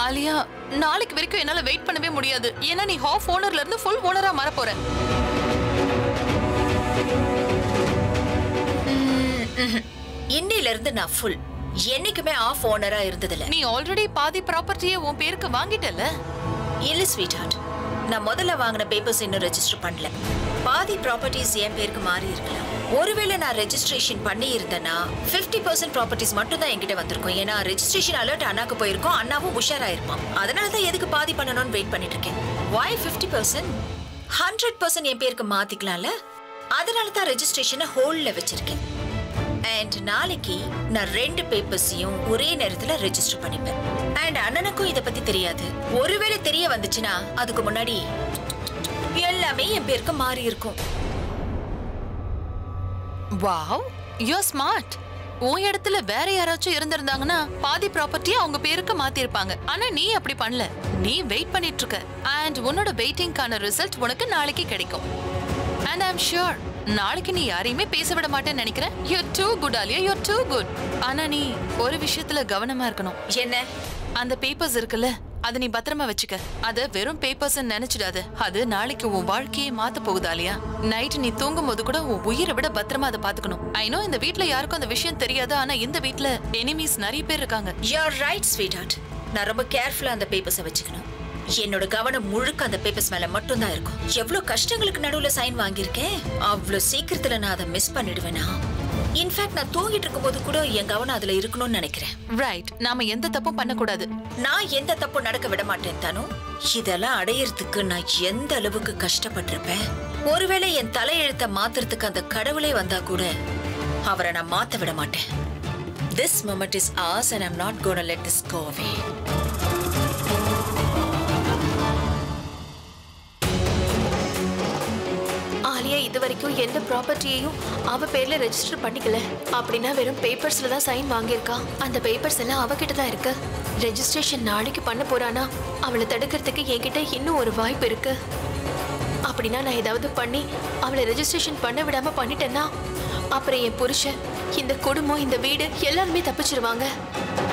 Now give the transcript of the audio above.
ஆலியா நாளைக்கு வரைக்கும் என்னால வெயிட் பண்ணவே முடியாது ஏன்னா நீ ஹாஃப் ஓனர்ல இருந்து ஃபுல் ஓனரா மாற போற இன்னையில இருந்து நான் ஃபுல் என்னைக்குமே ஆஃப் ஓனரா இருந்ததில்ல நீ ஆல்ரெடி பாதி ப்ராப்பர்ட்டியை உன் பேருக்கு வாங்கிட்டல இல்ல ஸ்வீட் ஹார்ட் நான் முதல்ல வாங்கின பேப்பர்ஸ் இன்னும் ரெஜிஸ்டர் பண்ணல பாதி ப்ராப்பர்ட்டிஸ் என் பேருக்கு மாறி இருக்கலாம் ஒருவேளை நான் ரெஜிஸ்ட்ரேஷன் பண்ணி இருந்தேன்னா ஃபிஃப்டி பர்சன்ட் ப்ராப்பர்ட்டிஸ் மட்டும் தான் என்கிட்ட வந்திருக்கும் ஏன்னா ரெஜிஸ்ட்ரேஷன் அலர்ட் அண்ணாக்கு போயிருக்கும் அண்ணாவும் உஷாராயிருப்பான் அதனால தான் எதுக்கு பாதி பண்ணணும்னு வெயிட் பண்ணிட்டு இருக்கேன் why fifty percent hundred percent என் பேருக்கு மாத்திக்கலாம்ல அதனால தான் ரெஜிஸ்ட்ரேஷனை ஹோல்ட்ல வச்சிருக்கேன் அண்ட் நாளைக்கு நான் ரெண்டு பேப்பர்ஸையும் ஒரே நேரத்துல ரெஜிஸ்டர் பண்ணிப்பேன் அண்ட் அண்ணனுக்கும் இத பத்தி தெரியாது ஒருவேளை தெரிய வந்துச்சுன்னா அதுக்கு முன்னாடி எல்லாமே என் பேருக்கு மாறி இருக்கும் வாவ் யூ ஸ்மார்ட் உன் இடத்துல வேற யாராச்சும் இருந்திருந்தாங்கன்னா பாதி ப்ராப்பர்ட்டியை அவங்க பேருக்கு மாத்திருப்பாங்க ஆனா நீ அப்படி பண்ணல நீ வெயிட் பண்ணிட்டு இருக்க அண்ட் உன்னோட வெயிட்டிங்கான ரிசல்ட் உனக்கு நாளைக்கு கிடைக்கும் அண்ட் ஐம் ஷூர் நாளைக்கு நீ யாரையுமே பேச விட மாட்டேன்னு நினைக்கிறேன் you're too good Alia you're too good ஆனா நீ ஒரு விஷயத்துல கவனமா இருக்கணும் என்ன அந்த பேப்பர்ஸ் இருக்குல்ல அதை நீ பத்திரமா வச்சுக்க அத வெறும் பேப்பர்ஸ் நினைச்சிடாத அது நாளைக்கு உன் வாழ்க்கையே மாத்த போகுது ஆலியா நைட் நீ தூங்கும் போது கூட உன் உயிரை விட பத்திரமா அதை பாத்துக்கணும் ஐநோ இந்த வீட்ல யாருக்கும் அந்த விஷயம் தெரியாது ஆனா இந்த வீட்ல எனிமீஸ் நிறைய பேர் இருக்காங்க யூஆர் ரைட் ஸ்வீட் ஹார்ட் நான் ரொம்ப கேர்ஃபுல்லா அந்த பேப்பர்ஸை வச்சுக்கணும் என்னோட கவனம் முழுக்க அந்த பேப்பர்ஸ் மேல மட்டும்தான் இருக்கும் எவ்வளவு கஷ்டங்களுக்கு நடுவுல சைன் வாங்கியிருக்கேன் அவ்வளவு சீக்கிரத்துல நான் அதை மிஸ் பண்ணிடுவேனா இன்ஃபேக்ட் நான் தூங்கிட்டு இருக்கும்போது கூட என் கவனம் அதுல இருக்கணும்னு நினைக்கிறேன் ரைட் நாம எந்த தப்பும் பண்ணக்கூடாது நான் எந்த தப்பும் நடக்க விட மாட்டேன் தானோ இதெல்லாம் அடையறதுக்கு நான் எந்த அளவுக்கு கஷ்டப்பட்டிருப்பேன் ஒருவேளை என் தலையெழுத்த மாத்துறதுக்கு அந்த கடவுளே வந்தா கூட அவரை நான் மாத்த விட மாட்டேன் this moment is ours and I'm not gonna let this go away Alia இது வரைக்கும் எந்த ப்ராப்பர்ட்டியையும் அவ பேர்ல ரெஜிஸ்டர் பண்ணிக்கல அப்படின்னா வெறும் பேப்பர்ஸ்ல தான் சைன் வாங்கியிருக்கா அந்த பேப்பர்ஸ் எல்லாம் அவகிட்ட தான் இருக்கு ரெஜிஸ்ட்ரேஷன் நாளைக்கு பண்ண போறானா அவளை தடுக்கிறதுக்கு என்கிட்ட இன்னும் ஒரு வாய்ப்பு இருக்கு அப்படின்னா நான் ஏதாவது பண்ணி அவளை ரெஜிஸ்ட்ரேஷன் பண்ண விடாம பண்ணிட்டேன்னா அப்புறம் என் புருஷன் இந்த குடும்பம் இந்த வீடு எல்லாருமே தப்பிச்சிருவாங்க